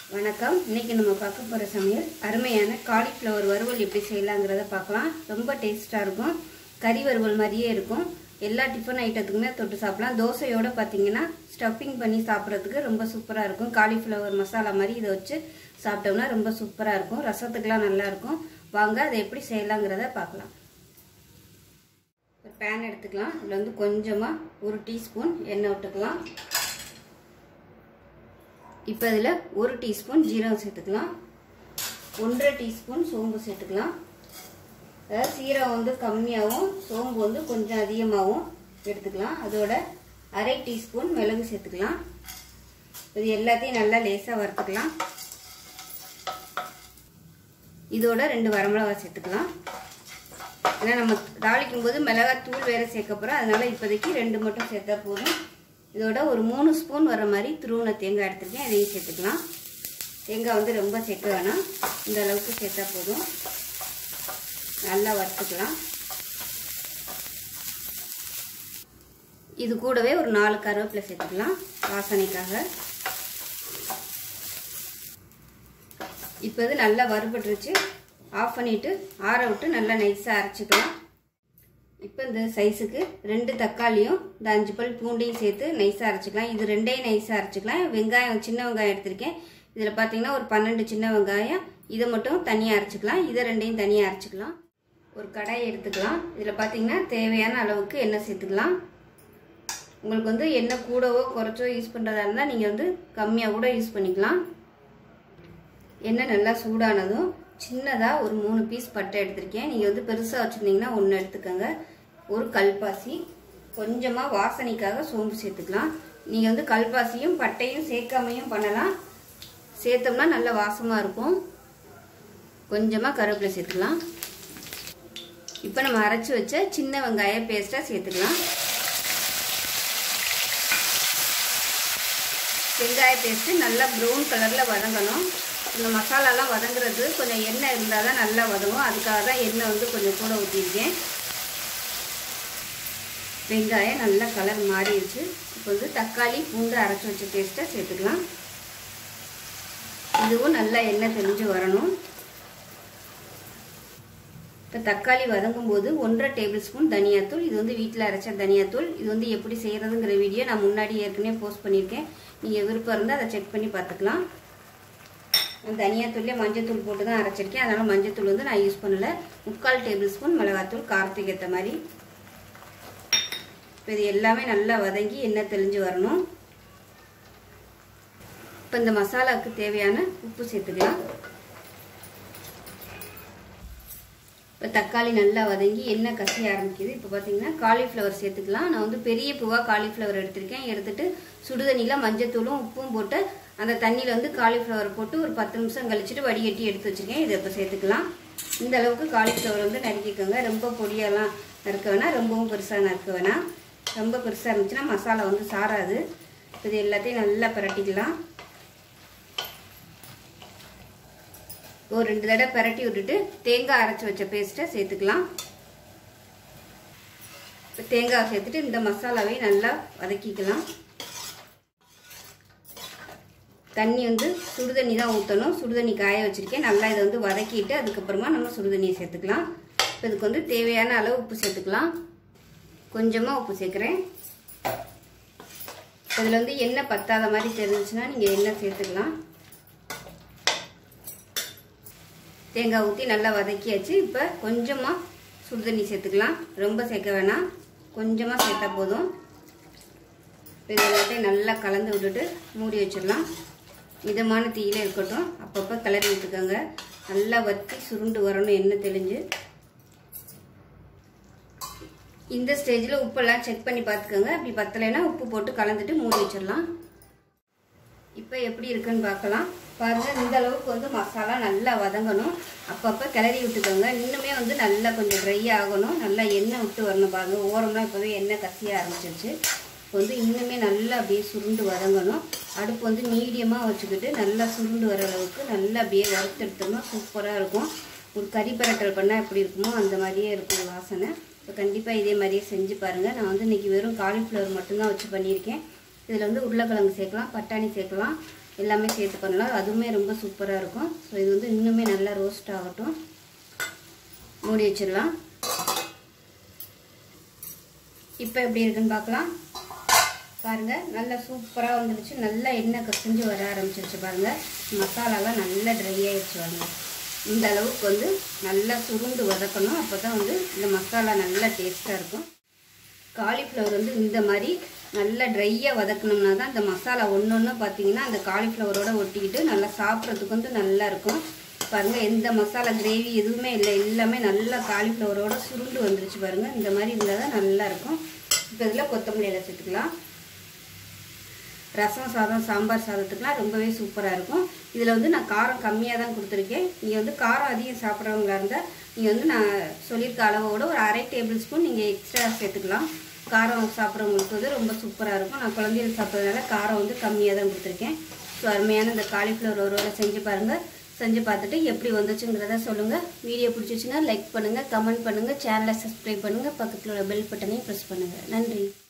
வணக்கம் இன்னைக்கு நம்ம பார்க்க போகிற சமையல் அருமையான காலிஃப்ளவர் வறுவல் எப்படி செய்யலாங்கிறத பார்க்கலாம் ரொம்ப டேஸ்ட்டாக இருக்கும் கறி வறுவல் மாதிரியே இருக்கும் எல்லா டிஃபன் ஐட்டத்துக்குமே தொட்டு சாப்பிடலாம் தோசையோட பார்த்தீங்கன்னா ஸ்டஃபிங் பண்ணி சாப்பிட்றதுக்கு ரொம்ப சூப்பராக இருக்கும் காலிஃப்ளவர் மசாலா மாதிரி இதை வச்சு சாப்பிட்டோம்னா ரொம்ப சூப்பராக இருக்கும் ரசத்துக்கெலாம் நல்லா இருக்கும் வாங்க அதை எப்படி செய்யலாங்கிறத பார்க்கலாம் ஒரு பேன் எடுத்துக்கலாம் இதில் வந்து கொஞ்சமாக ஒரு டீஸ்பூன் எண்ணெய் விட்டுக்கலாம் இப்போ இதில் ஒரு டீஸ்பூன் ஜீரகம் சேர்த்துக்கலாம் ஒன்றரை டீஸ்பூன் சோம்பு சேர்த்துக்கலாம் அதாவது சீரகம் வந்து கம்மியாகவும் சோம்பு வந்து கொஞ்சம் அதிகமாகவும் எடுத்துக்கலாம் அதோட அரை டீஸ்பூன் மிளகு சேர்த்துக்கலாம் இது எல்லாத்தையும் நல்லா லேசாக வறுத்துக்கலாம் இதோட ரெண்டு வரமிளகா சேர்த்துக்கலாம் ஏன்னா நம்ம தாளிக்கும் போது மிளகாய் தூள் வேற சேர்க்க போகிறோம் அதனால இப்போதைக்கு ரெண்டு மட்டும் சேர்த்தா போதும் இதோட ஒரு மூணு ஸ்பூன் வர மாதிரி துருவன தேங்காய் எடுத்துருக்கேன் அதையும் சேர்த்துக்கலாம் தேங்காய் வந்து ரொம்ப சேர்க்க வேணாம் இந்த அளவுக்கு சேர்த்தா போதும் நல்லா வறுத்துக்கலாம் இது கூடவே ஒரு நாலு கருவேப்பிலை சேர்த்துக்கலாம் வாசனைக்காக இப்போ இது நல்லா வறுபட்டுருச்சு ஆஃப் பண்ணிவிட்டு ஆற விட்டு நல்லா நைஸாக அரைச்சிக்கலாம் இப்போ இந்த சைஸுக்கு ரெண்டு தக்காளியும் இந்த அஞ்சு பல் பூண்டையும் சேர்த்து நைஸாக அரைச்சிக்கலாம் இது ரெண்டையும் நைஸாக அரைச்சிக்கலாம் வெங்காயம் சின்ன வெங்காயம் எடுத்திருக்கேன் இதில் பார்த்தீங்கன்னா ஒரு பன்னெண்டு சின்ன வெங்காயம் இதை மட்டும் தனியாக அரைச்சிக்கலாம் இதை ரெண்டையும் தனியாக அரைச்சிக்கலாம் ஒரு கடாய் எடுத்துக்கலாம் இதில் பார்த்தீங்கன்னா தேவையான அளவுக்கு எண்ணெய் சேர்த்துக்கலாம் உங்களுக்கு வந்து எண்ணெய் கூடவோ குறைச்சோ யூஸ் பண்ணுறதா இருந்தால் நீங்கள் வந்து கம்மியாக கூட யூஸ் பண்ணிக்கலாம் எண்ணெய் நல்லா சூடானதும் சின்னதாக ஒரு மூணு பீஸ் பட்டை எடுத்திருக்கேன் நீங்கள் வந்து பெருசாக வச்சுருந்தீங்கன்னா ஒன்று எடுத்துக்கோங்க ஒரு கல்பாசி கொஞ்சமாக வாசனைக்காக சோம்பு சேர்த்துக்கலாம் நீங்கள் வந்து கல்பாசியும் பட்டையும் சேர்க்காமையும் பண்ணலாம் சேர்த்தோம்னா நல்ல வாசமாக இருக்கும் கொஞ்சமாக கருவேப்பிலை சேர்த்துக்கலாம் இப்போ நம்ம அரைச்சி வச்ச சின்ன வெங்காய பேஸ்ட்டாக சேர்த்துக்கலாம் வெங்காய பேஸ்ட்டு நல்லா ப்ரௌன் கலரில் வதங்கணும் இந்த மசாலாலாம் வதங்குறது கொஞ்சம் எண்ணெய் இருந்தால் தான் நல்லா வதங்கும் அதுக்காக தான் எண்ணெய் வந்து கொஞ்சம் கூட ஊற்றிருக்கேன் வெங்காயம் நல்லா கலர் மாறிடுச்சு இப்போ வந்து தக்காளி பூண்டு அரைச்சி வச்ச பேஸ்ட்டை சேர்த்துக்கலாம் இதுவும் நல்லா எண்ணெய் தெளிஞ்சு வரணும் இப்போ தக்காளி வதங்கும் போது ஒன்றரை டேபிள் ஸ்பூன் தனியாத்தூள் இது வந்து வீட்டில் அரைச்ச தனியாத்தூள் இது வந்து எப்படி செய்கிறதுங்கிற வீடியோ நான் முன்னாடி ஏற்கனவே போஸ்ட் பண்ணியிருக்கேன் நீங்கள் விருப்பம் இருந்தால் அதை செக் பண்ணி பார்த்துக்கலாம் தனியாத்தூள்லேயே மஞ்சத்தூள் போட்டு தான் அரைச்சிருக்கேன் அதனால் மஞ்சத்தூள் வந்து நான் யூஸ் பண்ணலை முக்கால் டேபிள் ஸ்பூன் மிளகாத்தூள் காரத்துக்கு ஏற்ற மாதிரி இப்போ இது எல்லாமே நல்லா வதங்கி எண்ணெய் தெளிஞ்சு வரணும் இப்போ இந்த மசாலாவுக்கு தேவையான உப்பு சேர்த்துக்கலாம் இப்போ தக்காளி நல்லா வதங்கி எண்ணெய் கசிய ஆரம்பிக்குது இப்போ பார்த்தீங்கன்னா காலிஃப்ளவர் சேர்த்துக்கலாம் நான் வந்து பெரிய பூவாக காலிஃப்ளவர் எடுத்திருக்கேன் எடுத்துட்டு சுடுதண்ணியில் மஞ்சத்தூளும் உப்பும் போட்டு அந்த தண்ணியில் வந்து காலிஃப்ளவர் போட்டு ஒரு பத்து நிமிஷம் கழிச்சிட்டு வடிகட்டி எடுத்து வச்சுருக்கேன் இதை இப்போ சேர்த்துக்கலாம் இந்த அளவுக்கு காலிஃப்ளவர் வந்து நறுக்கிக்கோங்க ரொம்ப பொடியெல்லாம் நறுக்க வேணாம் ரொம்பவும் பெருசாக நறுக்க வேணாம் ரொம்ப பெருசாக இருந்துச்சுன்னா மசாலா வந்து சாராது இது எல்லாத்தையும் நல்லா பரட்டிக்கலாம் ஒரு ரெண்டு தடவை பரட்டி விட்டுட்டு தேங்காய் அரைச்சி வச்ச பேஸ்ட்டை சேர்த்துக்கலாம் இப்போ தேங்காய் சேர்த்துட்டு இந்த மசாலாவை நல்லா வதக்கிக்கலாம் தண்ணி வந்து சுடுதண்ணி தான் ஊற்றணும் சுடுதண்ணி காய வச்சுருக்கேன் நல்லா இதை வந்து வதக்கிட்டு அதுக்கப்புறமா நம்ம சுடுதண்ணியை சேர்த்துக்கலாம் இப்போ இதுக்கு வந்து தேவையான அளவு உப்பு சேர்த்துக்கலாம் கொஞ்சமாக உப்பு சேர்க்குறேன் இதில் வந்து எண்ணெய் பத்தாத மாதிரி தெரிஞ்சுச்சுன்னா நீங்கள் எண்ணெய் சேர்த்துக்கலாம் தேங்காய் ஊற்றி நல்லா வதக்கியாச்சு இப்போ கொஞ்சமாக சுடுதண்ணி சேர்த்துக்கலாம் ரொம்ப சேர்க்க வேணாம் கொஞ்சமாக சேர்த்தா போதும் இது எல்லாத்தையும் நல்லா கலந்து விட்டுட்டு மூடி வச்சிடலாம் மிதமான தீயில இருக்கட்டும் அப்பப்போ கிளறி விட்டுக்கோங்க நல்லா வத்தி சுருண்டு வரணும் எண்ணெய் தெளிஞ்சு இந்த ஸ்டேஜில் உப்பெல்லாம் செக் பண்ணி பார்த்துக்கோங்க அப்படி பத்தலைன்னா உப்பு போட்டு கலந்துட்டு மூடி வச்சிடலாம் இப்போ எப்படி இருக்குன்னு பார்க்கலாம் பாருங்கள் இந்த அளவுக்கு வந்து மசாலா நல்லா வதங்கணும் அப்பப்போ கிளறி விட்டுக்கோங்க இன்னுமே வந்து நல்லா கொஞ்சம் ட்ரை ஆகணும் நல்லா எண்ணெய் விட்டு வரணும் பாருங்கள் ஓரம்லாம் இப்போவே எண்ணெய் கசிய ஆரம்பிச்சிருச்சு இப்போ வந்து இன்னுமே நல்லா அப்படியே சுருண்டு வதங்கணும் அடுப்பு வந்து மீடியமாக வச்சுக்கிட்டு நல்லா சுருண்டு வர அளவுக்கு நல்லா அப்படியே வறுத்தெடுத்தோம்னா சூப்பராக இருக்கும் ஒரு கறி பரட்டல் பண்ணால் எப்படி இருக்குமோ அந்த மாதிரியே இருக்கும் வாசனை இப்போ கண்டிப்பாக இதே மாதிரியே செஞ்சு பாருங்கள் நான் வந்து இன்றைக்கி வெறும் காலிஃப்ளவர் மட்டும்தான் வச்சு பண்ணியிருக்கேன் இதில் வந்து உருளைக்கிழங்கு சேர்க்கலாம் பட்டாணி சேர்க்கலாம் எல்லாமே சேர்த்து பண்ணலாம் அதுவுமே ரொம்ப சூப்பராக இருக்கும் ஸோ இது வந்து இன்னுமே நல்லா ரோஸ்ட் ஆகட்டும் மூடி வச்சிடலாம் இப்போ எப்படி இருக்குன்னு பார்க்கலாம் பாருங்கள் நல்லா சூப்பராக வந்துடுச்சு நல்லா எண்ணெய் கசிஞ்சு வர ஆரம்பிச்சிருச்சு பாருங்கள் மசாலாலாம் நல்லா ட்ரை ஆயிடுச்சு பாருங்க இந்த அளவுக்கு வந்து நல்லா சுருண்டு வதக்கணும் அப்போ தான் வந்து இந்த மசாலா நல்லா டேஸ்ட்டாக இருக்கும் காலிஃப்ளவர் வந்து இந்த மாதிரி நல்லா ட்ரையாக வதக்கணும்னா தான் இந்த மசாலா ஒன்று ஒன்று பார்த்தீங்கன்னா அந்த காலிஃப்ளவரோட ஒட்டிக்கிட்டு நல்லா சாப்பிட்றதுக்கு வந்து நல்லா இருக்கும் பாருங்கள் எந்த மசாலா கிரேவி எதுவுமே இல்லை எல்லாமே நல்லா காலிஃப்ளவரோட சுருண்டு வந்துருச்சு பாருங்கள் இந்த மாதிரி இருந்தால் தான் நல்லா இருக்கும் இப்போ இதில் கொத்தமல்லி இலை சேர்த்துக்கலாம் ரசம் சாதம் சாம்பார் சாதத்துக்குலாம் ரொம்பவே சூப்பராக இருக்கும் இதில் வந்து நான் காரம் கம்மியாக தான் கொடுத்துருக்கேன் நீங்கள் வந்து காரம் அதிகம் சாப்பிட்றவங்களா இருந்தால் நீங்கள் வந்து நான் சொல்லியிருக்க அளவோட ஒரு அரை டேபிள் ஸ்பூன் நீங்கள் எக்ஸ்ட்ரா சேர்த்துக்கலாம் காரம் சாப்பிட்றவங்களுக்கு வந்து ரொம்ப சூப்பராக இருக்கும் நான் குழந்தைகள் சாப்பிட்றதுனால காரம் வந்து கம்மியாக தான் கொடுத்துருக்கேன் ஸோ அருமையான இந்த காலிஃப்ளவர் ஒரு வேளை செஞ்சு பாருங்கள் செஞ்சு பார்த்துட்டு எப்படி வந்துச்சுங்கிறத சொல்லுங்கள் வீடியோ பிடிச்சிச்சுன்னா லைக் பண்ணுங்கள் கமெண்ட் பண்ணுங்கள் சேனலை சப்ஸ்கிரைப் பண்ணுங்கள் பக்கத்தில் உள்ள பெல் பட்டனையும் ப்ரெஸ் பண்ணுங்கள் நன்றி